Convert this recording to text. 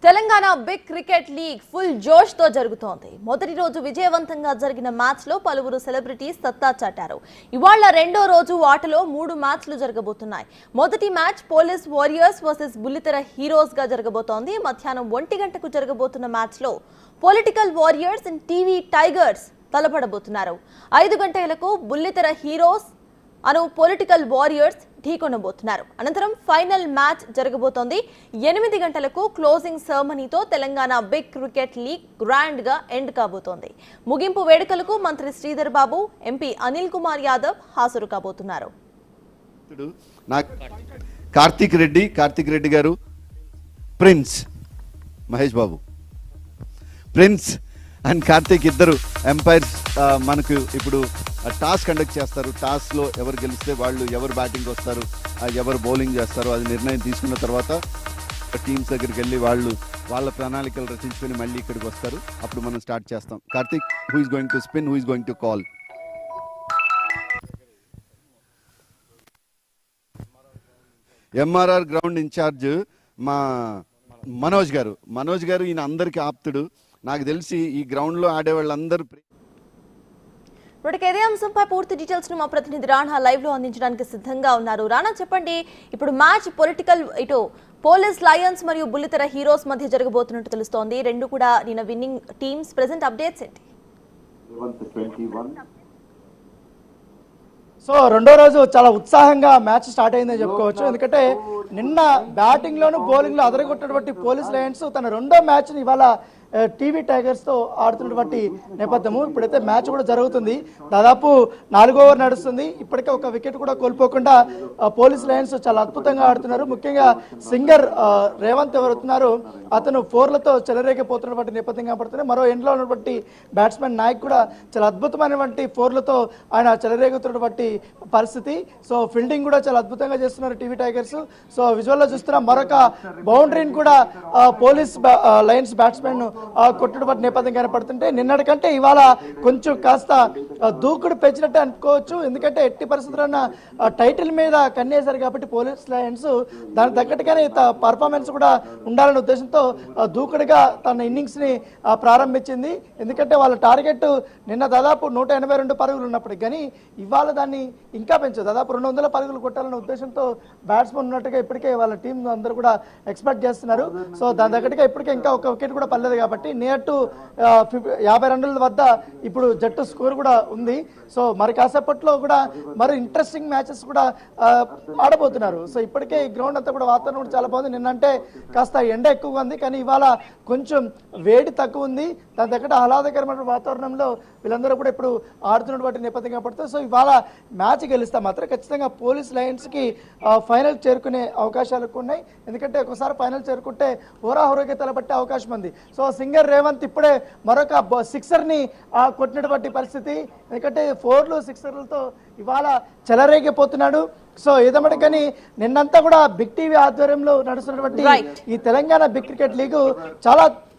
Telangana big cricket league full జోష్ తో జరుగుతోంది మొదటి రోజు విజయవంతంగా జరిగిన మ్యాచ్ లో పలువురు సెలబ్రిటీస్ సత్తా చాటారు ఇవాళ రెండో రోజు ఆటలో మూడు మ్యాచ్లు జరగబోతున్నాయి మొదటి మ్యాచ్ పోలీస్ వారియర్స్ వర్సెస్ బుల్లితెర హీరోస్ గా జరగబోతోంది మధ్యాహ్నం ఒంటి గంటకు జరగబోతున్న మ్యాచ్ లో political warriors and TV tigers తలపడబోతున్నారు ఐదు గంటలకు బుల్లితెర హీరోస్ అను పొలిటికల్ వారియర్స్ ఢీకొనబోతున్నారు అనంతరం ఫైనల్ మ్యాచ్ జరగబోతోంది ఎనిమిది గంటలకు క్లోజింగ్ సెరమనీతో Telangana big cricket league grand గా ఎండ్ కాబోతోంది ముగింపు వేడుకలకు మంత్రి శ్రీధర్ బాబు ఎంపీ అనిల్ కుమార్ యాదవ్ హాజరు కాబోతున్నారు ఇప్పుడు నా కార్తీక్ రెడ్డి కార్తీక్ రెడ్డి గారు prince Mahesh Babu prince and Karthik ఇద్దరు ఎంపైర్స్ మనకు ఇప్పుడు టాస్ కండక్ట్ చేస్తారు టాస్లో ఎవరు గెలిస్తే వాళ్ళు ఎవరు బ్యాటింగ్ వస్తారు ఆ, ఎవరు బౌలింగ్ చేస్తారు అది నిర్ణయం తీసుకున్న తర్వాత టీమ్స్ దగ్గరికి వెళ్ళి వాళ్ళు వాళ్ళ ప్రణాళికలు రచించుకొని మళ్ళీ ఇక్కడికి వస్తారు అప్పుడు మనం స్టార్ట్ చేస్తాం Karthik who is going to spin who is going to call MRR ground in charge మా మనోజ్ గారు మనోజ్ గారు ఈయన అందరికి ఆప్తుడు నాకు తెలిసి ఈ గ్రౌండ్ లో ఆడే వాళ్ళందరూ ఇప్పటికే ఇదే అంశంపై పూర్తి డీటెయిల్స్ ను మా ప్రతినిధి రాణా లైవ్ లో అందించడానికి సిద్ధంగా ఉన్నారు రాణా చెప్పండి ఇప్పుడు మ్యాచ్ పొలిటికల్ ఇటు పోలీస్ లయన్స్ మరియు బుల్లితెర హీరోస్ మధ్య జరగబోతున్నట్టు తెలుస్తోంది రెండు కూడా నిన్న విన్నింగ్ టీమ్స్ ప్రెసెంట్ అప్డేట్స్ ఏంటి సో రెండో రోజు చాలా ఉత్సాహంగా మ్యాచ్ స్టార్ట్ అయిందని చెప్పుకోవచ్చు ఎందుకంటే నిన్న బ్యాటింగ్ లోను బౌలింగ్ లో అదరగొట్టినటువంటి పోలీస్ లయన్స్ తన రెండో మ్యాచ్ ని ఇవాళ ఆ, టీవీ టైగర్స్ తో ఆడుతున్నటువంటి నేపథ్యము ఇప్పుడైతే మ్యాచ్ కూడా జరుగుతుంది దాదాపు నాలుగో ఓవర్ నడుస్తుంది ఇప్పటికే ఒక వికెట్ కూడా కోల్పోకుండా ఆ, పోలీస్ లయన్స్ చాలా అద్భుతంగా ఆడుతున్నారు ముఖ్యంగా సింగర్ ఆ, రేవంత్ ఎవరుతున్నారు అతను ఫోర్లతో చెలరేగిపోతున్నటువంటి నేపథ్యం కనపడుతుంది మరో ఎండ్లో ఉన్నటువంటి బ్యాట్స్మెన్ నాయక్ కూడా చాలా అద్భుతమైనటువంటి ఫోర్లతో ఆయన చెలరేగుతున్నటువంటి పరిస్థితి సో ఫీల్డింగ్ కూడా చాలా అద్భుతంగా చేస్తున్నారు టీవీ టైగర్స్ సో విజువల్లో చూస్తున్న మరొక బౌండరీని కూడా ఆ, పోలీస్ బా- ఆ, లయన్స్ బ్యాట్స్మెన్ ఆ, కొట్టినటువంటి నేపథ్యం కనపడుతుంటే నిన్నటికంటే ఇవాళ కొంచెం కాస్త ఆ, దూకుడు పెంచినట్టే అనుకోవచ్చు ఎందుకంటే ఎట్టి పరిస్థితుల్లో టైటిల్ మీద కన్నేశారు కాబట్టి పోలీస్ లయన్స్ దానికి తగ్గట్టుగానే పర్ఫార్మెన్స్ కూడా ఉండాలనే ఉద్దేశంతో ఆ, దూకుడుగా తన ఇన్నింగ్స్ ని ఆ, ప్రారంభించింది ఎందుకంటే వాళ్ళ టార్గెట్ నిన్న దాదాపు నూట ఎనభై రెండు పరుగులు ఉన్నప్పటికీ కానీ ఇవాళ దాన్ని ఇంకా పెంచు దాదాపు రెండు వందల పరుగులు కొట్టాలనే ఉద్దేశంతో బ్యాట్స్మెన్ ఉన్నట్టుగా ఇప్పటికే వాళ్ళ టీం అందరూ కూడా ఎక్స్పెక్ట్ చేస్తున్నారు సో దాని తగ్గట్టుగా ఇప్పటికే ఇంకా ఒక వికెట్ కూడా పడలేదు కాబట్టి నియర్ టు యాభై రన్నుల వద్ద ఇప్పుడు జట్టు స్కోర్ కూడా ఉంది సో మరి కాసేపట్లో కూడా మరి ఇంట్రెస్టింగ్ మ్యాచెస్ కూడా ఆ, ఆడబోతున్నారు సో ఇప్పటికే ఈ గ్రౌండ్ అంతా కూడా వాతావరణం కూడా చాలా బాగుంది నిన్నంటే కాస్త ఎండ ఎక్కువగా ఉంది కానీ ఇవాళ కొంచెం వేడి తక్కువ ఉంది దాని తగ్గట్టు ఆహ్లాదకరమైన వాతావరణంలో వీళ్ళందరూ కూడా ఇప్పుడు ఆడుతున్నటువంటి నేపథ్యం కనపడుతుంది సో ఇవాళ మ్యాచ్ గెలిస్తే మాత్రం ఖచ్చితంగా పోలీస్ లయన్స్కి ఫైనల్ చేరుకునే అవకాశాలు ఎక్కువ ఉన్నాయి ఎందుకంటే ఒకసారి ఫైనల్ చేరుకుంటే హోరాహోరాగా తలపట్టే అవకాశం ఉంది సో సింగర్ రేవంత్ ఇప్పుడే మరొక బ- సిక్సర్ని ఆ, కొట్టినటువంటి పరిస్థితి ఎందుకంటే ఫోర్లు సిక్సర్లతో ఇవాళ చెలరేగిపోతున్నాడు సో ఏదమ్మటి కానీ నిన్నంతా కూడా బిగ్ టీవీ ఆధ్వర్యంలో నడుస్తున్నటువంటి Right. ఈ తెలంగాణ బిగ్ క్రికెట్ లీగ్ చాలా